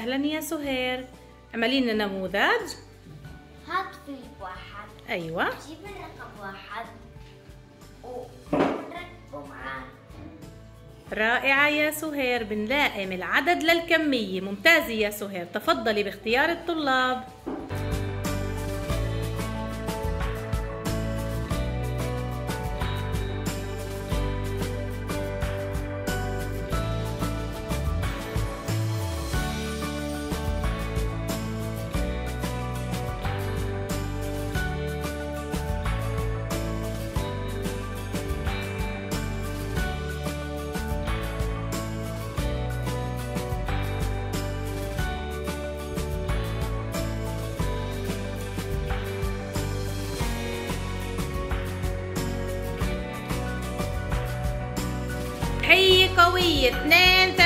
وسهلا يا سهير اعملي لنا نموذج هات في واحد ايوه جيب الرقم واحد ونركبه معاه رائعة يا سهير بنلائم العدد للكمية ممتازة يا سهير تفضلي باختيار الطلاب تحية قوية اثنين